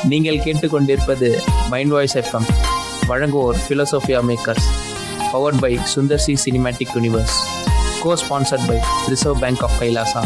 நீங்கள் கேட்டுக்கொண்டிருப்பது mind voice FM வழங்குவோர் philosophia makers powered by Sundar C cinematic universe cosponsored by reserve bank of Kailasa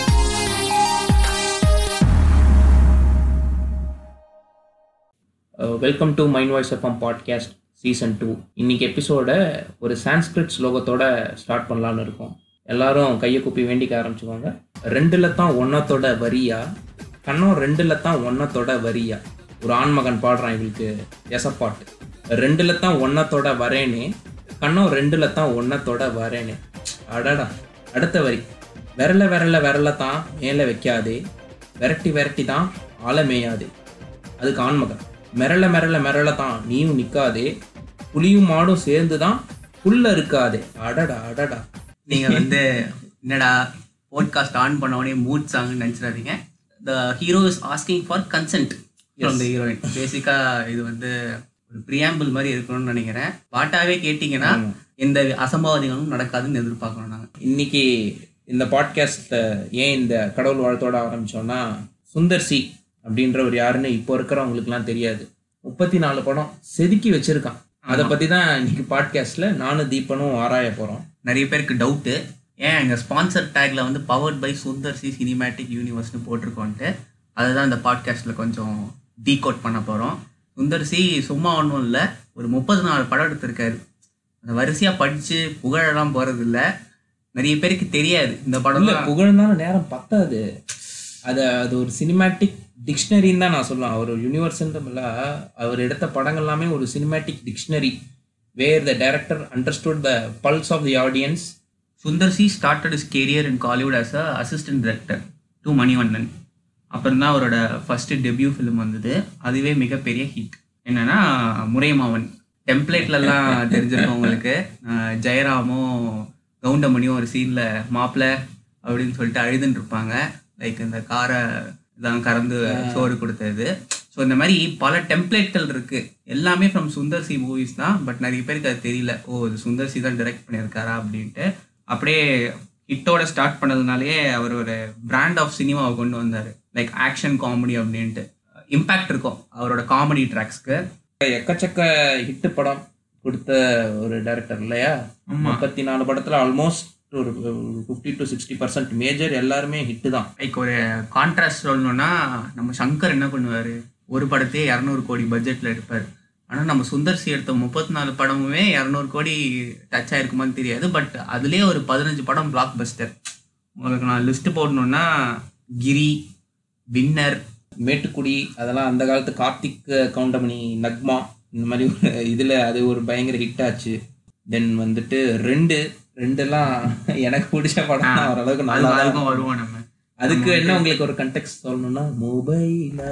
welcome to mind voice FM podcast season two இன்னைக்கு எபிசோட ஒரு சான்ஸ்கிரிட் ஸ்லோகத்தோட start பண்ணலான்னு இருக்கோம் எல்லாரும் கையை கூப்பி வேண்டிக்க ஆரம்பிச்சுக்கோங்க ரெண்டுல தான் ஒன்னத்தோட வரியா கண்ணம் ரெண்டுல தான் ஒன்னத்தோட வரியா ஒரு ஆண்மகன் பாடுறான் இவளுக்கு எசப்பாட்டு ரெண்டுல தான் ஒன்னத்தோட வரேனே கண்ணம் ரெண்டுல தான் ஒன்னத்தோட வரேனே அடடா அடுத்த வரி விரல விரல விரல தான் மேலே வைக்காதே விரட்டி விரட்டி தான் ஆள மேயாதே அதுக்கு ஆண்மகன் மிரள மிரள மிரள தான் நீயும் நிக்காதே புலியும் மாடும் சேர்ந்து தான் புல்ல இருக்காதே அடடா அடடா நீங்க வந்து என்னடா போட்காஸ்ட் ஆன் பண்ண உடனே மூட் சாங் நினைச்சிடாதீங்க the hero is asking for consent from the heroine பேசிக்கா இது வந்து ஒரு ப்ரியாம்பிள் மாதிரி இருக்கணும்னு நினைக்கிறேன் பாட்டாவே கேட்டிங்கன்னா எந்த அசம்பாவிதங்களும் நடக்காதுன்னு எதிர்பார்க்கணும் நாங்க இன்னைக்கு இந்த பாட்காஸ்ட்ல ஏன் இந்த கடவுள் வாழ்த்தோட ஆரம்பிச்சோம்னா சுந்தர் சி அப்படின்றவர் யாருன்னு இப்போ இருக்கிறவங்களுக்குலாம் தெரியாது முப்பத்தி நாலு படம் செதுக்கி வச்சிருக்கான் அதை பத்தி தான் இன்னைக்கு பாட்காஸ்ட்ல நானும் தீபனும் ஆராய போறோம் நிறைய பேருக்கு டவுட்டு ஏன் எங்கள் ஸ்பான்சர் டேக்ல வந்து powered by Sundar C cinematic யூனிவர்ஸ்னு போட்டிருக்கோன்ட்டு அதை தான் இந்த பாட்காஸ்ட்டில் கொஞ்சம் டீகோட் பண்ண போகிறோம் சுந்தர் சி சும்மா ஒன்றும் இல்லை ஒரு முப்பது நாலு படம் எடுத்திருக்காரு அந்த வரிசையாக படித்து புகழெல்லாம் போகிறது இல்லை நிறைய பேருக்கு தெரியாது இந்த படம் இல்ல புகழ்ந்தான நேரம் பத்தாது அது அது ஒரு சினிமேட்டிக் டிக்ஷனரின்னு தான் நான் சொல்லுவேன் அவர் யூனிவர்ஸ்ன்றமில்ல அவர் எடுத்த படங்கள் எல்லாமே ஒரு cinematic dictionary where the director understood the pulse of the audience Sundar C started his career in Kollywood as a assistant director to Manivannan அப்புறம் தான் அவரோட ஃபர்ஸ்ட் டெபியூ ஃபிலிம் வந்தது அதுவே மிகப்பெரிய ஹிட் என்னன்னா முறையமாவன் டெம்ப்ளேட்லலாம் தெரிஞ்சிருக்கும் உங்களுக்கு அஹ் ஜெயராமும் கவுண்டமணியும் ஒரு சீனில் மாப்பிள்ள அப்படின்னு சொல்லிட்டு அழுதுன்னு இருப்பாங்க லைக் இந்த காரை இதான் கறந்து சோறு கொடுத்தது ஸோ இந்த மாதிரி பல டெம்ப்ளேட்கள் இருக்கு எல்லாமே ஃப்ரம் சுந்தர் சி மூவிஸ் தான் பட் நிறைய பேருக்கு அது தெரியல ஓ இது சுந்தர் சி தான் டைரக்ட் பண்ணியிருக்காரா அப்படின்ட்டு அப்படியே ஹிட்டோட ஸ்டார்ட் பண்ணதுனாலேயே அவர் ஒரு பிராண்ட் ஆஃப் சினிமாவை கொண்டு வந்தார் லைக் ஆக்ஷன் காமெடி அப்படின்ட்டு இம்பேக்ட் இருக்கும் அவரோட காமெடி ட்ராக்ஸ்க்கு எக்கச்சக்க ஹிட் படம் கொடுத்த ஒரு டைரக்டர் இல்லையா ஆமா. முப்பத்தி நாலு படத்துல ஆல்மோஸ்ட் ஒரு fifty to sixty percent major எல்லாருமே ஹிட் தான் லைக் ஒரு கான்ட்ராஸ்ட் சொல்லணும்னா நம்ம சங்கர் என்ன பண்ணுவார் ஒரு படத்தையே இரநூறு கோடி பட்ஜெட்டில் எடுப்பார் ஆனால் நம்ம சுந்தர் சி எடுத்த முப்பத்தி நாலு படமுமே இரநூறு கோடி டச் ஆயிருக்குமான்னு தெரியாது பட் அதுலேயே ஒரு பதினஞ்சு படம் பிளாக் பஸ்டர் உங்களுக்கு நான் லிஸ்ட் போடணும்னா கிரி வின்னர் மேட்டுக்குடி அதெல்லாம் அந்த காலத்து கார்த்திக் கவுண்டமணி நக்மா இந்த மாதிரி ஒரு இதுல அது ஒரு பயங்கர ஹிட் ஆச்சு தென் வந்துட்டு ரெண்டு ரெண்டெல்லாம் எனக்கு பிடிச்ச படம் தான் ஓரளவுக்கு அது நல்லா தான் அதுக்கும் வருவோம் நம்ம அதுக்கு என்ன உங்களுக்கு ஒரு கண்டெக்ட் சொல்லணும்னா மொபைலா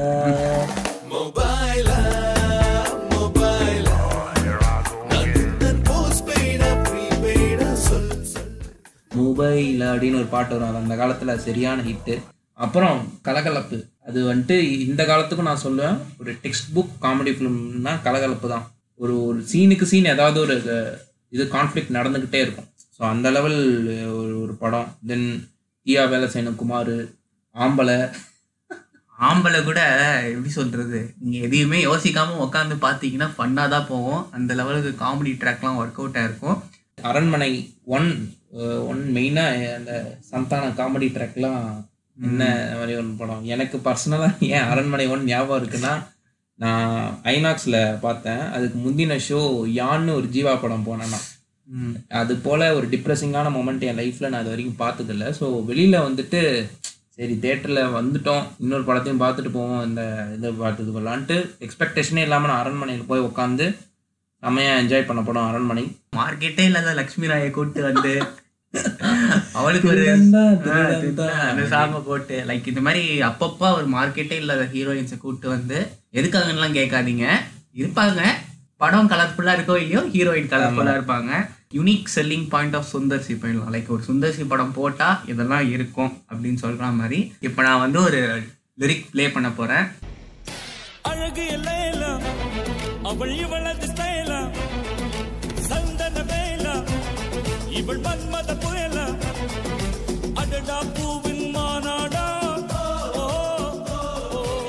மொபைல் அப்படின்னு ஒரு பாட்டு வரும் அது அந்த காலத்துல சரியான ஹிட்டு அப்புறம் கலகலப்பு அது வந்துட்டு இந்த காலத்துக்கும் நான் சொல்லுவேன் ஒரு டெக்ஸ்ட் புக் காமெடி ஃபிலிம்னா கலகலப்பு தான் ஒரு ஒரு சீனுக்கு சீன் ஏதாவது ஒரு அஹ், இது கான்ஃப்ளிக்ட் நடந்துக்கிட்டே இருக்கும் ஸோ அந்த லெவல் ஒரு ஒரு படம் தென் தியா வேலை செய்யணும் குமார் ஆம்பளை ஆம்பளை கூட எப்படி சொல்றது நீங்க எதையுமே யோசிக்காம உட்காந்து பாத்தீங்கன்னா ஃபன்னா தான் போவோம் அந்த லெவலுக்கு காமெடி ட்ராக்லாம் ஒர்க் அவுட் ஆயிருக்கும் அரண்மனை ஒன் ஒன் மெயினாக அந்த சந்தான காமெடி ட்ராக்லாம் என்ன மாதிரி ஒரு படம் எனக்கு பர்சனலாக ஏன் அரண்மனை ஒன் ஞாபகம் இருக்குன்னா நான் ஐநாக்ஸில் பார்த்தேன் அதுக்கு முந்தின ஷோ யான்னு ஒரு ஜீவா படம் போனேன் நான் ம். அது போல் ஒரு டிப்ரெசிங்கான மூமெண்ட் என் லைஃப்பில் நான் இது வரைக்கும் பார்த்ததில்ல ஸோ வெளியில் வந்துட்டு சரி தேட்டரில் வந்துட்டோம் இன்னொரு படத்தையும் பார்த்துட்டு போவோம் இந்த இதை பார்த்துட்டு போகலான்ட்டு எக்ஸ்பெக்டேஷனே இல்லாமல் நான் அரண்மனையில் போய் உட்காந்து செம்மையாக என்ஜாய் பண்ண படம் அரண்மனை மார்க்கெட்டே இல்லாத லக்ஷ்மி ராயை கூட்டு வந்து அவளுக்கு ஒரு திருடன்தா, ஆ, திருடன்தா. திருடன் அந்த சாம போட்டு லைக் இந்த மாதிரி அப்பப்போ ஒரு மார்க்கெட்டே இல்லாத ஹீரோயின்ஸை கூட்டு வந்து எதுக்காகலாம் கேட்காதீங்க இருப்பாங்க படம் கலர்ஃபுல்லா இருக்கோ இல்லையோ ஹீரோயின் கலர்ஃபுல்லா இருப்பாங்க unique selling point of Sundar C போயிடலாம் லைக் ஒரு சுந்தர்சி படம் போட்டா இதெல்லாம் இருக்கும் அப்படின்னு சொல்ற மாதிரி இப்போ நான் வந்து ஒரு லிரிக் ப்ளே பண்ண போறேன் அழகு எல்லாம் அவள் இவளது ஸ்டைலா சந்தன வேலா இவள் மன்மத புயலா அடடா பூவின் மாநாடா ஓ, ஓ, ஓ.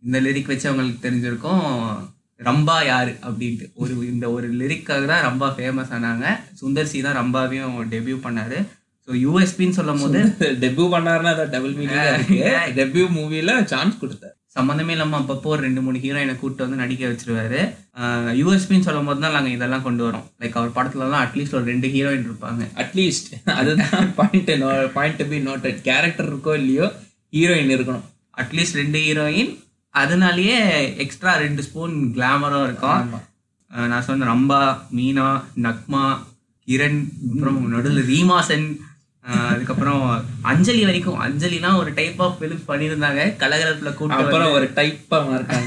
இந்த லிரிக் வச்சு அவங்களுக்கு தெரிஞ்சிருக்கும் ரம்பா யாரு அப்படின்ட்டு ஒரு இந்த ஒரு லிரிக்காக தான் ரம்பா ஃபேமஸ் ஆனாங்க சுந்தர் சி தான் ரம்பாவையும் டெபியூ பண்ணாரு ஸோ யூஎஸ்பின்னு சொல்லும் போது டெபியூ பண்ணாருன்னா அது டபுள் மீனிங் இருக்கு டெபியூ மூவில சான்ஸ் கொடுத்தாரு சம்மந்தமே இல்லாமல் அப்பப்போ ஒரு ரெண்டு மூணு ஹீரோயினை கூப்பிட்டு வந்து நடிக்க வச்சிருவாரு யூஎஸ்பின்னு சொல்லும் போது தான் நாங்கள் இதெல்லாம் கொண்டு வரோம் லைக் அவர் படத்துலலாம் அட்லீஸ்ட் ஒரு ரெண்டு ஹீரோயின் இருப்பாங்க அட்லீஸ்ட் அதுதான் point point be noted character இருக்கோ இல்லையோ ஹீரோயின் இருக்கணும் அட்லீஸ்ட் ரெண்டு ஹீரோயின் அதனாலேயே எக்ஸ்ட்ரா ரெண்டு ஸ்பூன் கிளாமரும் இருக்கும் ஆமா அஹ் நான் சொன்ன ரம்பா மீனா நக்மா கிரண் அப்புறம் நடுவில் ரீமாசன் அஹ் அதுக்கப்புறம் அஞ்சலி வரைக்கும் அஞ்சலிலாம் ஒரு டைப் ஆஃப் ஃபிலிம் பண்ணியிருந்தாங்க கலகலப்புல கூட்டு அப்புறம் ஒரு டைப்பா மாறிட்டாங்க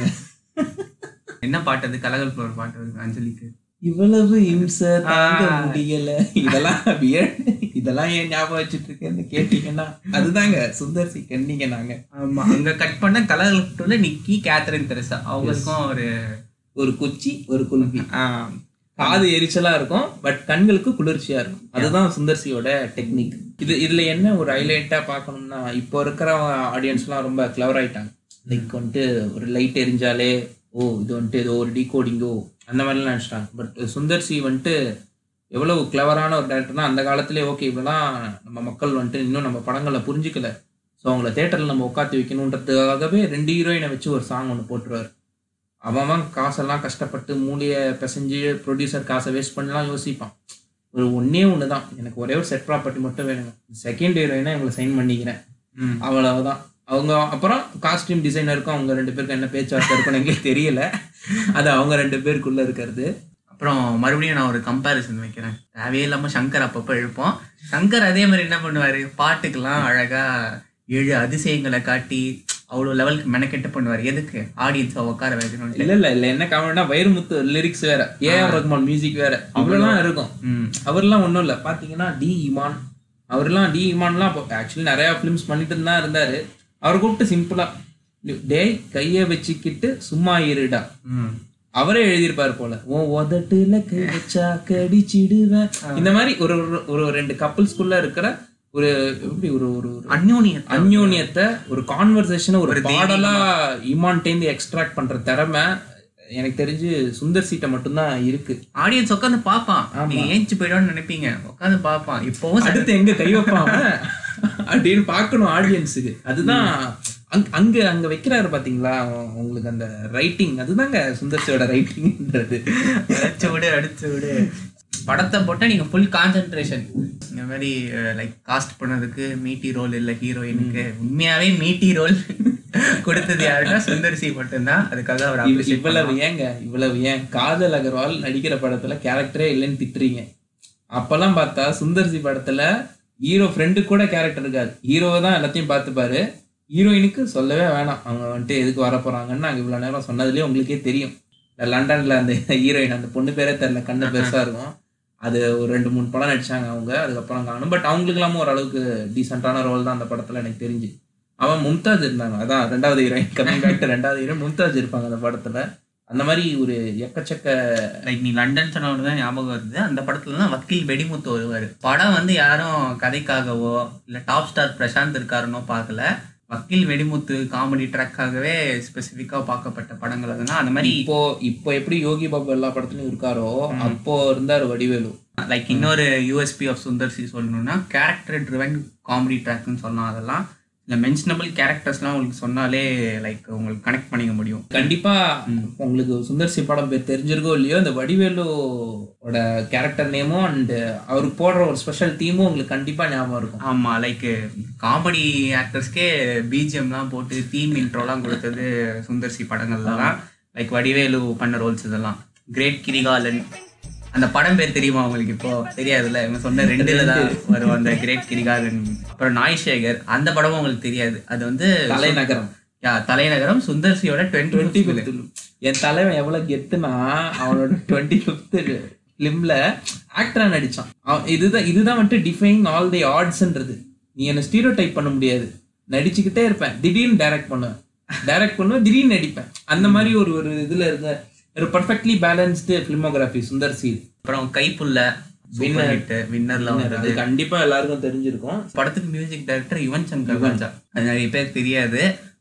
என்ன பாட்டு அது கலகலப்புல ஒரு பாட்டு வருது அஞ்சலிக்கு இவ்வளவு இம்சை தாங்க முடியல இதெல்லாம் weird. இதெல்லாம் ஏன் ஞாபகம் வச்சுட்டு இருக்கேன்னு கேட்டீங்கன்னா அதுதாங்க சுந்தர் சி கண்டிங்க நாங்க ஆமா அங்க கட் பண்ண கலகலப்புல நிக்கி கேத்ரின் தெரசா அவங்களுக்கும் ஒரு ஒரு குச்சி ஒரு குல்பி ஆஹ், காது எரிச்சலா இருக்கும் பட் கண்களுக்கு குளிர்ச்சியா இருக்கும் அதுதான் சுந்தர்சியோட டெக்னிக் இது இதுல என்ன ஒரு ஹைலைட்டா பார்க்கணும்னா இப்போ இருக்கிற ஆடியன்ஸ்லாம் ரொம்ப கிளவர் ஆயிட்டாங்க லைக் வந்துட்டு ஒரு லைட் எரிஞ்சாலே ஓ இது வந்துட்டு ஏதோ ஒரு டீகோடிங்கோ அந்த மாதிரிலாம் நினச்சிட்டாங்க பட் சுந்தர்சி வந்துட்டு எவ்வளவு கிளவரான ஒரு டேரக்டர்னா அந்த காலத்திலே ஓகே இவெல்லாம் நம்ம மக்கள் வந்துட்டு இன்னும் நம்ம படங்களை புரிஞ்சுக்கல ஸோ அவங்கள தேட்டரில் நம்ம உட்காந்து வைக்கணுன்றதுக்காகவே ரெண்டு ஹீரோயினை வச்சு ஒரு சாங் ஒன்று போட்டுருவார் அவன் அவன் காசெல்லாம் கஷ்டப்பட்டு மூளையை பிசைஞ்சு ப்ரொடியூசர் காசை வேஸ்ட் பண்ணலாம் யோசிப்பான் ஒரு ஒண்ணே ஒன்று தான் எனக்கு ஒரே ஒரு செட் ப்ராப்பர்ட்டி மட்டும் வேணுங்க செகண்ட் ஹீரோயினா இவங்களை சைன் பண்ணிக்கிறேன் ம். அவ்வளவுதான் அவங்க அப்புறம் காஸ்டியூம் டிசைனருக்கும் அவங்க ரெண்டு பேருக்கு என்ன பேச்சுவார்த்தை இருக்குன்னு எங்களுக்கு தெரியல அது அவங்க ரெண்டு பேருக்குள்ள இருக்கிறது அப்புறம் மறுபடியும் நான் ஒரு கம்பேரிசன் வைக்கிறேன் தேவையே இல்லாம சங்கர் அப்பப்போ எழுப்போம் சங்கர் அதே மாதிரி என்ன பண்ணுவாரு பாட்டுக்கெல்லாம் அழகா ஏழு அதிசயங்களை காட்டி அவ்வளோ லெவலுக்கு மெனக்கெட்டு பண்ணுவார் எதுக்கு ஆடியன்ஸை உட்கார வைக்கணும் இல்ல இல்ல இல்ல என்ன காமெடினா வைரமுத்து லிரிக்ஸ் வேற ஏஆர் ரஹ்மான் மியூசிக் வேற அவ்வளோலாம் இருக்கும் ம் அவர்லாம் ஒன்றும் இல்லை பார்த்தீங்கன்னா டி இமான் அவர்லாம் டி இமான்லாம் ஆக்சுவலி நிறையா ஃபிலிம்ஸ் பண்ணிட்டு தான் இருந்தாரு அவர் கூப்பிட்டு சிம்பிளா டேய் கையை வச்சுக்கிட்டு சும்மா இருடா ம் அவரே எழுதியிருப்பாரு போல ஓ உதட்டுல கை வச்சா கடிச்சிடுவேன் இந்த மாதிரி ஒரு ஒரு- ஒரு ரெண்டு கப்புள்ஸ்குள்ள இருக்கிற ஒரு எப்படி ஒரு ஒரு ஒரு அந்யோனியத்தை அந்யோன்யத்தை ஒரு கான்வர்சேஷனை ஒரு பாடலா இமான்டேந்து எக்ஸ்ட்ராக்ட் பண்ற திறமை எனக்கு தெரிஞ்சு சுந்தர் சீட்டை மட்டும்தான் இருக்கு ஆடியன்ஸ் உட்காந்து பார்ப்பான் நீங்க ஏஞ்சி போயிடும்னு நினைப்பீங்க உட்காந்து பார்ப்பான் இப்போவும் ச- அடுத்து எங்க கை வைப்பான் அவன்? அப்படின்னு பார்க்கணும் ஆடியன்ஸுக்கு அதுதான் அங்க அங்க அங்க வைக்கிறாரு பாத்தீங்களா அவன் உங்களுக்கு அந்த ரைட்டிங் அதுதாங்க சுந்தர்சியோட ரைட்டிங்ன்றது அடிச்சு விடு அடிச்சு விடு படத்தை போட்டா நீங்க ஃபுல் கான்சென்ட்ரேஷன் இந்த மாதிரி லைக் காஸ்ட் பண்ணதுக்கு மீட்டி ரோல் இல்ல ஹீரோயினுக்கு உண்மையாவே மீட்டி ரோல் கொடுத்தது யாருன்னா சுந்தர் சி மட்டும்தான் அதுக்காக அவர் இவ்- appreciate இவ்வளவு ஏங்க இவ்வளவு ஏன் காதல் அகர்வால் நடிக்கிற படத்துல கேரக்டரே இல்லைன்னு திட்டுறீங்க அப்பெல்லாம் பார்த்தா சுந்தர்சி படத்துல ஹீரோ ஃப்ரெண்டு கூட கேரக்டர் இருக்காது ஹீரோவை தான் எல்லாத்தையும் பார்த்துப்பாரு ஹீரோயினுக்கு சொல்லவே வேணாம் அவங்க வந்துட்டு எதுக்கு வர போறாங்கன்னு நாங்க இவ்வளவு நேரம் சொன்னதுலயே உங்களுக்கே தெரியும் இந்த லண்டன்ல அந்த ஹீரோயின் அந்த பொண்ணு பேரே தெரியல கண்ணு பெருசா இருக்கும் அது ஒரு ரெண்டு மூணு படம் நடிச்சாங்க அவங்க அதுக்கப்புறம் காணும் பட் அவங்களுக்கு இல்லாம ஓரளவுக்கு டீசென்டான ரோல் தான் அந்த படத்துல எனக்கு தெரிஞ்சு அவன் மும்தாஜ் இருந்தாங்க அதான் ரெண்டாவது ஹீரோயின் கமிங் பேக் டு ரெண்டாவது ஹீரோயின் மும்தாஜ் இருப்பாங்க அந்த படத்துல அந்த மாதிரி ஒரு எக்கச்சக்க லைக் நீ லண்டன் சொன்னவனு தான் ஞாபகம் வருது அந்த படத்துல தான் வக்கீல் வெடிமுத்து வருவாரு படம் வந்து யாரும் கதைக்காகவோ இல்ல டாப் ஸ்டார் பிரசாந்த் இருக்காருன்னோ பார்க்கல வக்கீல் வெடிமுத்து காமெடி ட்ராக்காகவே ஸ்பெசிஃபிக்கா பார்க்கப்பட்ட படங்கள் அதுனா அந்த மாதிரி இப்போ இப்போ எப்படி யோகி பாபு எல்லா படத்துலயும் இருக்காரோ அப்போ இருந்தாரு வடிவேலு லைக் இன்னொரு யூஎஸ்பி ஆஃப் சுந்தர் சி சொல்லணும்னா கேரக்டர் ட்ரிவன் காமெடி ட்ராக்னு சொல்லலாம் அதெல்லாம் இல்லை மென்ஷனபிள் கேரக்டர்ஸ்லாம் உங்களுக்கு சொன்னாலே லைக் உங்களுக்கு கனெக்ட் பண்ணிக்க முடியும் கண்டிப்பா உங்களுக்கு சுந்தர்சி படம் பேர் தெரிஞ்சிருக்கோ இல்லையோ இந்த வடிவேலுவோட கேரக்டர் நேமும் அண்ட் அவருக்கு போடுற ஒரு ஸ்பெஷல் தீமும் உங்களுக்கு கண்டிப்பா ஞாபகம் இருக்கும் ஆமா லைக் காமெடி ஆக்டர்ஸ்க்கே பிஜிஎம்லாம் போட்டு தீம் இன்ட்ரோலாம் கொடுத்தது சுந்தர் சி படங்கள்ல தான் லைக் வடிவேலு பண்ண ரோல்ஸ் இதெல்லாம் கிரேட் கிரிகாலன் அந்த படம் பேர் தெரியுமா உங்களுக்கு இப்போ தெரியாதுல்ல இவங்க சொன்ன ரெண்டுல தான் வரும் அந்த கிரேட் கிரிகாலன் அப்புறம் நாய்சேகர் அந்த படமும் உங்களுக்கு தெரியாது அது வந்து தலைநகரம் யா தலைநகரம் சுந்தர் சியோட டுவெண்ட்டி டுவெண்ட்டி ஃபிஃப்த் என் தலைவன் எவ்வளவு கெத்துனா அவனோட டுவெண்ட்டி ஃபிஃப்த் ஃபிலிம்ல ஆக்டரா நடிச்சான் அவன் இதுதான் இதுதான் வந்துட்டு டிஃபைன் ஆல் தி ஆர்ட்ஸ்ன்றது நீ என்ன ஸ்டீரியோ டைப் பண்ண முடியாது நடிச்சுக்கிட்டே இருப்பேன் திடீர்னு டைரக்ட் பண்ணுவேன் டைரக்ட் பண்ணுவேன் திடீர்னு நடிப்பேன் அந்த மாதிரி ஒரு ஒரு இதுல இருந்த ஒரு perfectly balanced filmography Sundar C அப்புறம் கைப்புள்ள வின்னர் ஹிட் வின்னர்ல வந்தது அது கண்டிப்பா எல்லாருக்கும் தெரிஞ்சிருக்கும் படத்துக்கு மியூசிக் டைரக்டர் யுவன் சங்கர் ராஜா அது நிறைய பேர் தெரியாது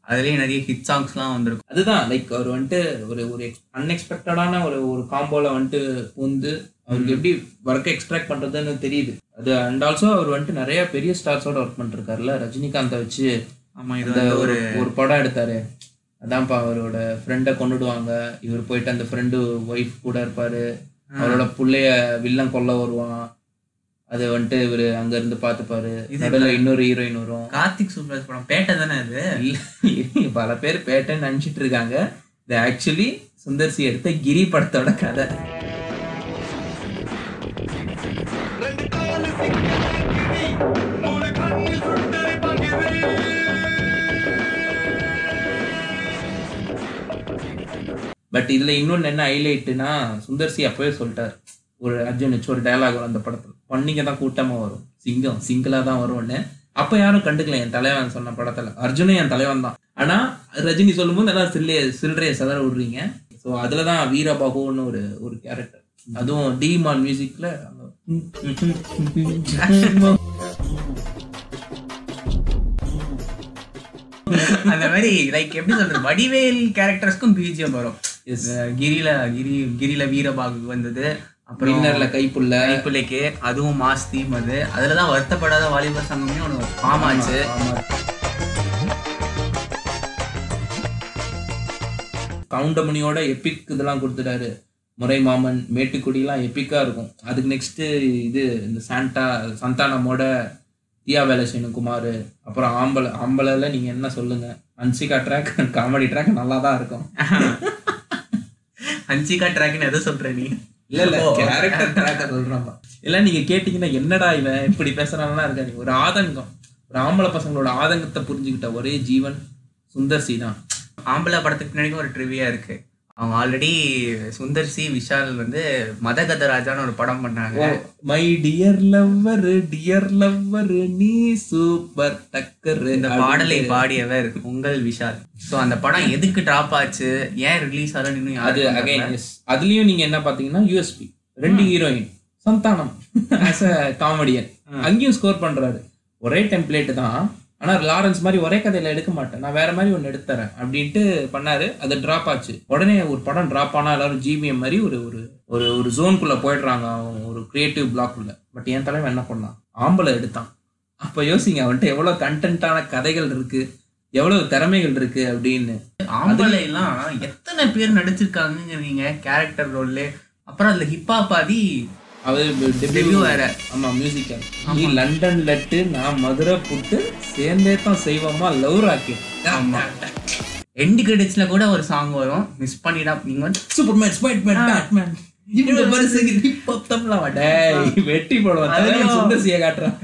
அதுலேயே நிறைய ஹிட் சாங்ஸ்லாம் வந்திருக்கும் அதுதான் லைக் அவர் வந்துட்டு ஒரு ஒரு அன்எக்ஸ்பெக்டடான ஒரு ஒரு காம்போல வந்துட்டு வந்து அவருக்கு எப்படி ஒர்க்கை எக்ஸ்ட்ராக்ட் பண்றதுன்னு தெரியுது அது அண்ட் ஆல்சோ அவர் வந்துட்டு நிறைய பெரிய ஸ்டார்ஸோட ஒர்க் பண்ணிருக்காருல்ல ரஜினிகாந்தை வச்சு ஆமாம் இது இந்த வந்து ஒரு ஒரு ஒரு படம் எடுத்தாரு அதான்ப்பா அவரோட ஃப்ரெண்டை கொண்டுடுவாங்க இவர் போயிட்டு அந்த ஃப்ரெண்டு ஒய்ஃப் கூட இருப்பாரு அவரோட புள்ளைய வில்லன் கொல்ல வருவான் அது வந்துட்டு இவரு அங்க இருந்து பாத்துப்பாரு இது நடுவில் இன்னொரு ஹீரோயின் வரும் கார்த்திக் சூப்பராஜ் படம் பேட்டை தானே அது இல்ல பல பேர் பேட்டன் நினைச்சிட்டு இருக்காங்க இது ஆக்சுவலி சுந்தர்சி எடுத்த கிரி படத்தோட கதை பட் இதுல இன்னொன்னு என்ன ஹைலைட்னா சுந்தர்சி அப்பவே சொல்லிட்டார் ஒரு அர்ஜுன் வச்சு ஒரு டயலாக் வரும் அந்த படத்துல பண்ணிங்க தான் கூட்டமா வரும் சிங்கம் சிங்கிளா தான் வரும்னு அப்ப யாரும் கண்டுக்கல என் தலைவன் சொன்ன படத்துல அர்ஜுனும் என் தலைவன் தான் ஆனா ரஜினி சொல்லும்போது எல்லாம் சில்லைய சில்லறைய சதற விடுறீங்க ஸோ அதுலதான் வீரபாகுன்னு ஒரு ஒரு கேரக்டர் அதுவும் டிமான் மியூசிக்ல அந்த மாதிரி லைக் எப்படி சொல்றது வடிவேல் கேரக்டர்ஸ்க்கும் பிஜிஎம் வரும் Yes. அஹ் கிரில கிரி கிரில வீரபாகு வந்தது அப்புறம் வின்னர்ல கைப்புள்ள கைப்பிள்ளைக்கு அதுவும் மாஸ் தீம் அது அதுலதான் வருத்தப்படாத வாலிபர் சங்கமே ஒன்று ஃபார்ம் ஆச்சு கவுண்டமணியோட எபிக் இதெல்லாம் கொடுத்துட்டாரு முறை மாமன் மேட்டுக்குடிலாம் எப்பிக்கா இருக்கும் அதுக்கு நெக்ஸ்ட் இது இந்த சாண்டா சந்தானமோட தியா வேலசேனு குமார் அப்புறம் ஆம்பளை ஆம்பளைல நீங்க என்ன சொல்லுங்க அன்சிகா ட்ராக் காமெடி ட்ராக் நல்லா தான் இருக்கும் ஹன்சிகா ட்ராக்னு எதை சொல்ற நீ இல்ல இல்ல ஓ. கேரக்டர் ட்ராக் சொல்றாங்க இல்ல நீங்க கேட்டீங்கன்னா என்னடா இவன் இப்படி பேசுறான்லாம் இருக்காது ஒரு ஆதங்கம் ஒரு ஆம்பளை பசங்களோட ஆதங்கத்தை புரிஞ்சுக்கிட்ட ஒரே ஜீவன் சுந்தர் சி தான் ஆம்பளை படத்துக்கு பின்னாடி ஒரு ட்ரிவியா இருக்கு அவங்க ஆல்ரெடி சுந்தர் சி விஷால் வந்து மதகதராஜான்னு ஒரு படம் பண்ணாங்க my dear lover dear lover நீ சூப்பர் டக்கர் இந்த பாடலை பாடியவர் உங்கள் விஷால் சோ அந்த படம் எதுக்கு டிராப் ஆச்சு ஏன் ரிலீஸ் ஆகலன்னு இன்னும் அது யாருக்கும் அகைன் தெரியல. எஸ் அதுலயும் நீங்க என்ன பாத்தீங்கன்னா யூஎஸ்பி ரெண்டு heroine Santhanam as a comedian அங்கேயும் ஸ்கோர் பண்றாரு ஒரே டெம்ப்ளேட் தான் ஆனா லாரன்ஸ் மாதிரி ஒரே கதையில எடுக்க மாட்டேன் நான் வேற மாதிரி ஒன்னு எடுத்துறேன் அப்படின்ட்டு பண்ணாரு அது டிராப் ஆச்சு உடனே ஒரு படம் டிராப் ஆனா எல்லாரும் ஜிபிஎம் மாதிரி ஒரு ஒரு ஒரு ஒரு ஜோனுக்குள்ள போயிடுறாங்க அவன் ஒரு கிரியேட்டிவ் பிளாக்குள்ள பட் என் தலைவன் என்ன பண்ணான் ஆம்பளை எடுத்தான் அப்ப யோசிங்க அவன்கிட்ட எவ்வளவு கண்டென்ட்டான கதைகள் இருக்கு எவ்வளவு திறமைகள் இருக்கு அப்படின்னு ஆம்பளை எல்லாம் எத்தனை பேர் நடிச்சிருக்காங்கிறீங்க கேரக்டர் ரோல்ல அப்புறம் அதுல ஹிப்ஹாப் ஆதி அவர் Debut டெபியூ வேற. ஆமா மியூசிக்கல் நீ லண்டன் லட்டு நான் மதுரை புட்டு சேர்ந்தே தான் செய்வோமா லவ் ராக்கெட் ஆமா எண்டு கிரெடிட்ஸ்ல கூட ஒரு சாங் வரும் மிஸ் பண்ணிடா நீங்க வந்து சூப்பர்மேன் ஸ்பைட்மேன் பேட்மேன் இந்த பரிசு ஹிப் ஹாப் தமிழா டேய் வெட்டி போடுவான் தலைவன் ஐயோ. சுந்தர்சியை காட்டுறான்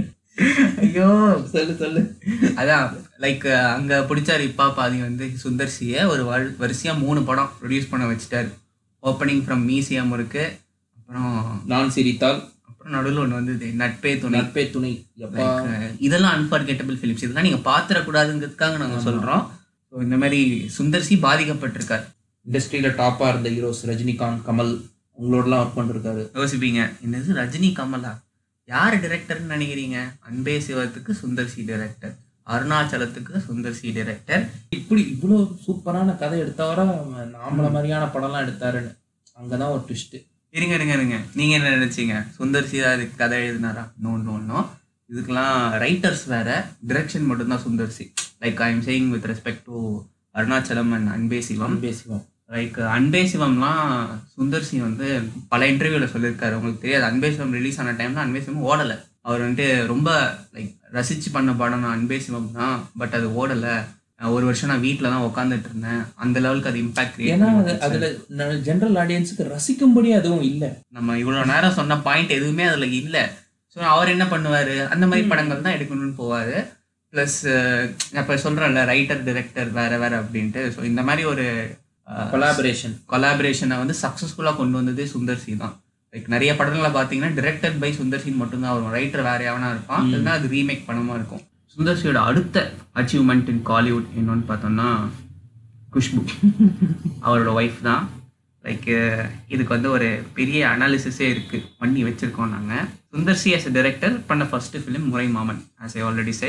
ஐயோ சொல்லு சொல்லு அதான் லைக் அங்க பிடிச்சாரு இப்பா பாதி வந்து சுந்தர்சிய ஒரு வரு- வரிசையா மூணு படம் ப்ரொடியூஸ் பண்ண வச்சுட்டாரு ஓப்பனிங் ஃப்ரம் மியூசியம் இருக்கு அப்புறம் நான் சிரித்தால் அப்புறம் நடுவில் ஒன்று வந்து நட்பே துணை நட்பே துணை எப்பா Like, uh, இதெல்லாம் அன்ஃபர்கெட்டபிள் ஃபிலிம்ஸ் இதெல்லாம் நீங்க பாத்திரக்கூடாதுங்கிறதுக்காக நாங்க சொல்றோம் ஸோ இந்த மாதிரி சுந்தர்சி பாதிக்கப்பட்டிருக்காரு இண்டஸ்ட்ரியில டாப்பா இருந்த ஹீரோஸ் ரஜினிகாந்த் கமல் உங்களோடலாம் ஒர்க் பண்ணிருக்காரு யோசிப்பீங்க என்னது ரஜினி கமலா யார் டிரெக்டர்னு நினைக்கிறீங்க அன்பே சிவத்துக்கு சுந்தர்சி டைரக்டர் அருணாச்சலத்துக்கு சுந்தர்சி டைரக்டர் இப்படி இவ்வளவு சூப்பரான கதை எடுத்தவரா நாமள மாதிரியான படம்லாம் எடுத்தாருன்னு அங்கதான் ஒரு ட்விஸ்ட் இருங்க இருங்க இருங்க நீங்க என்ன நினைச்சீங்க சுந்தர்சி தான் இதுக்கு கதை எழுதினாரா நோ நோ நோ இதுக்கெல்லாம் ரைட்டர்ஸ் வேற டிரெக்ஷன் மட்டும்தான் Sundar C like I'm saying with respect to Arunachalam and Anbe Sivam பேசுவோம் லைக் அன்பே சிவம்லாம் சுந்தர்சி வந்து பல இன்டர்வியூல சொல்லியிருக்காரு உங்களுக்கு தெரியாது அன்பே சிவம் ரிலீஸ் ஆன டைம்ல அன்பே சிவம் ஓடலை அவர் வந்துட்டு ரொம்ப லைக் ரசிச்சு பண்ண படம் நான் அன்பே சிவம் தான் பட் அது ஓடலை ஒரு வருஷம் நான் வீட்டில் தான் உட்காந்துட்டு இருந்தேன் அந்த லெவலுக்கு அது இம்பாக்ட் ஏன்னா அது- கிரியேட் அதுல ஜெனரல் ஆடியன்ஸுக்கு ரசிக்கும்படி அதுவும் இல்ல நம்ம இவ்வளோ நேரம் சொன்ன பாயிண்ட் எதுவுமே அதில் இல்லை ஸோ அவர் என்ன பண்ணுவார் அந்த மாதிரி படங்கள் தான் எடுக்கணும்னு போவார் ப்ளஸ் இப்போ சொல்கிறேன்ல ரைட்டர் டிரெக்டர் வேற வேற அப்படின்ட்டு ஸோ இந்த மாதிரி ஒரு கொலாபரேஷன் கொலாபரேஷனை வந்து சக்ஸஸ்ஃபுல்லாக கொண்டு வந்ததே சுந்தர் சி தான் லைக் நிறைய படங்களை பார்த்தீங்கன்னா டிரெக்டட் பை சுந்தர் சிங் மட்டும்தான் வரும் ரைட்டர் வேற எவனா இருப்பான் இல்லைன்னா அது ரீமேக் படமா இருக்கும் சுந்தர் சியோட அடுத்த அச்சீவ்மெண்ட் இன் காலிவுட் என்னன்னு பார்த்தோம்னா குஷ்பு அவரோட ஒய்ஃப் தான் லைக் இதுக்கு வந்து ஒரு பெரிய அனாலிசிஸே இருக்கு பண்ணி வச்சிருக்கோம் நாங்கள் Sundar C as a director பண்ண first film Murai Maman as I already set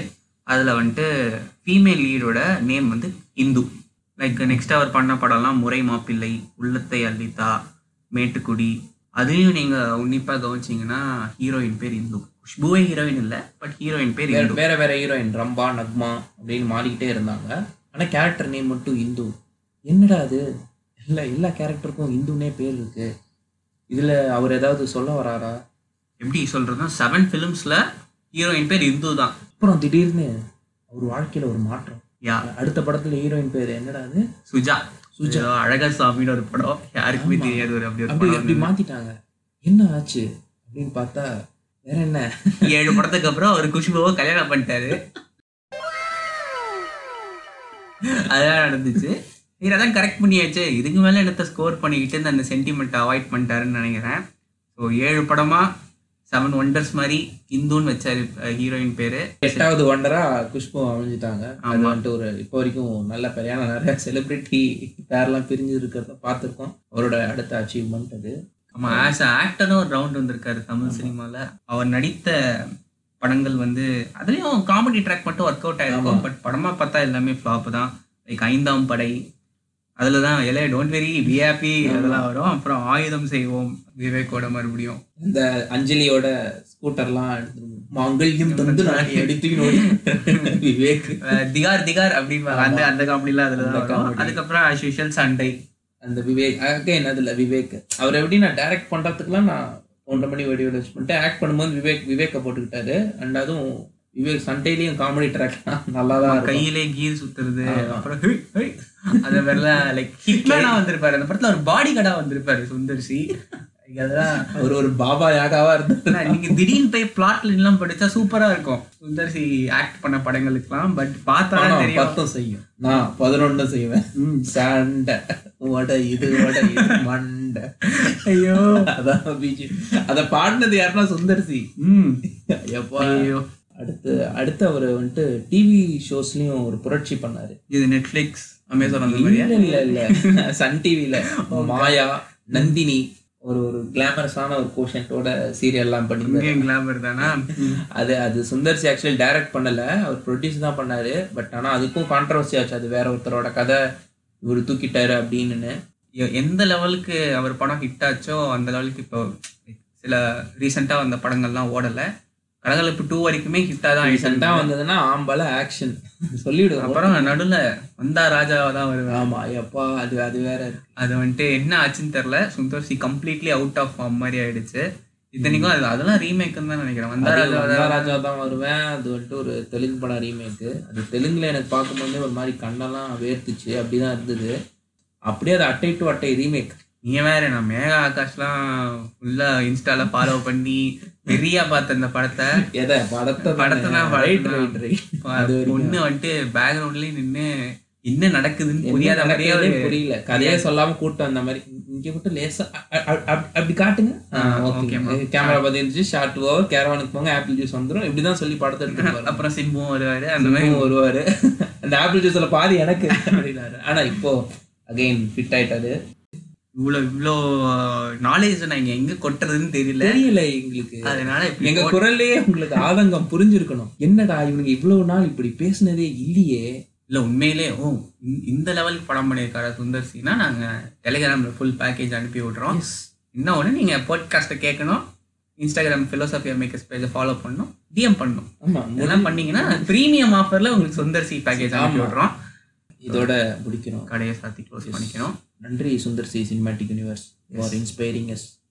அதில் வந்துட்டு ஃபீமேல் லீடோட நேம் வந்து இந்து லைக் நெக்ஸ்ட் அவர் பண்ண படம்லாம் முறை மாப்பிள்ளை உள்ளத்தை அள்ளித்தா மேட்டுக்குடி அதுலேயும் நீங்கள் உன்னிப்பாக கவனிச்சிங்கன்னா ஹீரோயின் பேர் இந்து குஷ்புவே ஹீரோயின் இல்லை பட் ஹீரோயின் பேர் வேற இந்து வேற வேற ஹீரோயின் ரம்பா நக்மா அப்படின்னு மாறிக்கிட்டே இருந்தாங்க ஆனா கேரக்டர் நேம் மட்டும் இந்து என்னடா அது எல்லா எல்லா கேரக்டருக்கும் இந்துனே பேர் இருக்கு இதுல அவர் ஏதாவது சொல்ல வராரா எப்படி சொல்கிறதுனா செவன் ஃபிலிம்ஸில் ஹீரோயின் பேர் இந்து தான் அப்புறம் திடீர்னு அவர் வாழ்க்கையில ஒரு மாற்றம் யா அடுத்த படத்துல ஹீரோயின் பேர் என்னடா அது சுஜா சுஜா அழகர் சாமின்னு ஒரு படம் யாருக்குமே தெரியாது ஒரு அப்படி ஒரு அப்படி படம் அப்படி மாத்திட்டாங்க என்ன ஆச்சு அப்படின்னு பார்த்தா வேற என்ன ஏழு படத்துக்கு அப்புறம் அவர் குஷ்புவை கல்யாணம் பண்ணிட்டாரு அதான் நடந்துச்சு சரி அதான் கரெக்ட் பண்ணியாச்சு இதுக்கு மேல என்னத்த ஸ்கோர் பண்ணிக்கிட்டு இந்த அந்த சென்டிமெண்ட் அவாய்ட் பண்ணிட்டாருன்னு நினைக்கிறேன் ஸோ ஏழு படமா செவன் ஒண்டர்ஸ் மாதிரி இந்துன்னு வச்சாரு ஹீரோயின் பேரு எட்டாவது ஒண்டரா குஷ்பு அமைஞ்சிட்டாங்க அது வந்துட்டு ஒரு இப்போ வரைக்கும் நல்ல பெரியான நிறைய செலிபிரிட்டி பேர்லாம் பிரிஞ்சு இருக்கிறத பார்த்துருக்கோம் அவரோட அடுத்த அச்சீவ்மெண்ட் அது ஆமா ஆஸ் அ ஆக்டரும் ஒரு ரவுண்ட் வந்திருக்காரு தமிழ் சினிமால அவர் நடித்த படங்கள் வந்து அதுலயும் காமெடி ட்ராக் மட்டும் ஒர்க் அவுட் ஆயிருக்கும் பட் படமா பார்த்தா எல்லாமே ஃப்ளாப் தான் லைக் ஐந்தாம் படை அதுல தான் எலே டோன்ட் வெரி பி ஹாப்பி அதெல்லாம் வரும் அப்புறம் ஆயுதம் செய்வோம் விவேக்கோட மறுபடியும் இந்த அஞ்சலியோட ஸ்கூட்டர்லாம் மாங்கல்யம் தந்து நான் எடுத்துக்கணும் விவேக் அஹ் திகார் திகார் அப்படின்னு அந்த அந்த காமெடிலாம் அதுல தான் வரும் comedy. அதுக்கப்புறம் as usual சண்டை அந்த விவேக் அகைன் அதுல விவேக் அவர் எப்படி நான் டைரக்ட் பண்றதுக்குலாம் நான் ஒன்றரை மணி வெடி வச்சு பண்ணிட்டு ஆக்ட் பண்ணும்போது விவேக் விவேக்கை போட்டுக்கிட்டாரு அண்ட் அதுவும் விவேக் சண்டையிலயும் காமெடி ட்ராக்லாம் நல்லா தான் இருக்கும் கையிலே கீர் சுத்துறது அப்புறம் ஹுய், ஹுய். அந்த மாதிரிலாம் லைக் ஹிட்மேனா வந்திருப்பாரு அந்த படத்துல ஒரு பாடி கடா வந்திருப்பாரு சுந்தர்சி அதெல்லாம் அவர் ஒரு பாபா யாகாவா இருந்தார் ஆனா, நீங்க திடீர்னு போய் பிளாட் எல்லாம் படிச்சா சூப்பரா இருக்கும் சுந்தர்சி ஆக்ட் பண்ண படங்களுக்குலாம் பட் பார்த்தா பணம் தெரியும் பத்தும் செய்யும் நான் பதினொன்னு செய்வேன் சண்டை வடை இது வடை இது மண்டை ஐயோ அதான் பிஜி அத பாடினது யாருன்னா சுந்தர்சி ம் எப்பா ஐயோ அடுத்து அடுத்து அவர் வந்துட்டு டிவி ஷோஸ்லயும் ஒரு புரட்சி பண்ணாரு இது நெட்ஃபிளிக்ஸ் அமேசான் அந்த மாதிரியா இல்ல இல்ல இல்ல சன் டிவில மாயா நந்தினி ஒரு ஒரு கிளாமரஸான ஒரு கோஷன்ட்டோட சீரியல்லாம் பண்ணிருந்தாரு இங்கேயும் கிளாமர் தானா அது அது சுந்தர்சி ஆக்சுவலி டைரக்ட் பண்ணல அவர் ப்ரொடியூஸ் தான் பண்ணாரு பட் ஆனா அதுக்கும் கான்ட்ரவர்சி ஆச்சு அது வேற ஒருத்தரோட கதை இவர் தூக்கிட்டாரு அப்படின்னு எ- எந்த லெவலுக்கு அவர் படம் ஹிட் ஆச்சோ அந்த லெவலுக்கு இப்போ சில ரீசெண்டா வந்த படங்கள்லாம் ஓடல கலகலப்பு டூ வரைக்குமே ஹிட்டா தான் ரீசெண்டா ஆயிட்டு வந்ததுன்னா ஆம்பல ஆக்ஷன் சொல்லிவிடுவோம் அப்புறம் நடுவுல வந்தா ராஜாவா தான் வருவேன் ஆமா எப்பா அது அது வேற இருக்கு அது வந்துட்டு என்ன ஆச்சுன்னு தெரியல Sundar C completely out of form மாதிரி ஆயிடுச்சு இத்தனைக்கும் அது அதெல்லாம் ரீமேக்குன்னு தான் நினைக்கிறேன் வந்தா அது ராஜா வந்தா ராஜா தான் வருவேன் அது வந்துட்டு ஒரு தெலுங்கு படம் ரீமேக்கு அது தெலுங்குல எனக்கு பார்க்கும்போதே ஒரு மாதிரி கண்ணெல்லாம் வேர்த்துச்சு அப்படிதான் இருந்தது அப்படியே அது அட்டை டு அட்டை ரீமேக் நீ வேற நான் மேகா ஆகாஷ்லாம் ஃபுல்லா இன்ஸ்டால ஃபாலோ பண்ணி பெரியா பார்த்த அந்த படத்தை எதை படத்தை படத்தை தான் ரைட் படத்தை ரைட் ரைட் அது பொண்ணு வந்துட்டு பேக்ரவுண்ட்லயே நின்னு என்ன நடக்குதுன்னு புரியாத புரியாத மாதிரியே ஒரு புரியல கதையே சொல்லாம கூட்டம் அந்த மாதிரி இங்க மட்டும் லேசா அ- அ- அ- அப்படி காட்டுங்க okay, ma'am. கேமரா பதினஞ்சு ஷார்ட் ஓவர் கேரவானுக்கு போங்க ஆப்பிள் ஜூஸ் வந்துரும் இப்படிதான் சொல்லி படத்தை எடுத்துட்டு அப்புறம் சிம்பும் வருவாரு அந்த மாதிரி சிம்புவும் வருவாரு அந்த ஆப்பிள் ஜூஸ்ல பாதி எனக்கு அப்படின்னாரு ஆனா இப்போ அகைன் ஃபிட் ஆயிட்டாரு இவ்வளவு இவ்வளோ நாலேஜ் நான் இங்க எங்க கொட்டுறதுன்னு தெரியல தெரியல எங்களுக்கு அதனால இப்படி எங்க குரல்லையே உங்களுக்கு ஆதங்கம் புரிஞ்சிருக்கணும் என்னடா இவனுங்க இவ்வளவு நாள் இப்படி பேசுனதே இல்லையே இல்ல உண்மையிலே ஓ இந்த- இந்த லெவலுக்கு படம் பண்ணியிருக்காரா சுந்தர் சினா நாங்க டெலிகிராம்ல ஃபுல் பேக்கேஜ் அனுப்பி விடுறோம் இன்னும் ஒன்று நீங்க பாட்காஸ்ட்டை கேட்கணும் இன்ஸ்டாகிராம் ஃபிலோசஃபி மேக்கர்ஸ் பேஜை ஃபாலோ பண்ணணும் டிஎம் பண்ணணும் ஆமா இதெல்லாம் பண்ணீங்கன்னா ப்ரீமியம் ஆஃபர்ல உங்களுக்கு சுந்தர் சி பேக்கேஜ் அனுப்பி ஆமா. விடுறோம் இதோட முடிக்கிறோம் கடையை சாத்தி க்ளோஸ் பண்ணிக்கணும் நன்றி Sundar C cinematic universe for inspiring S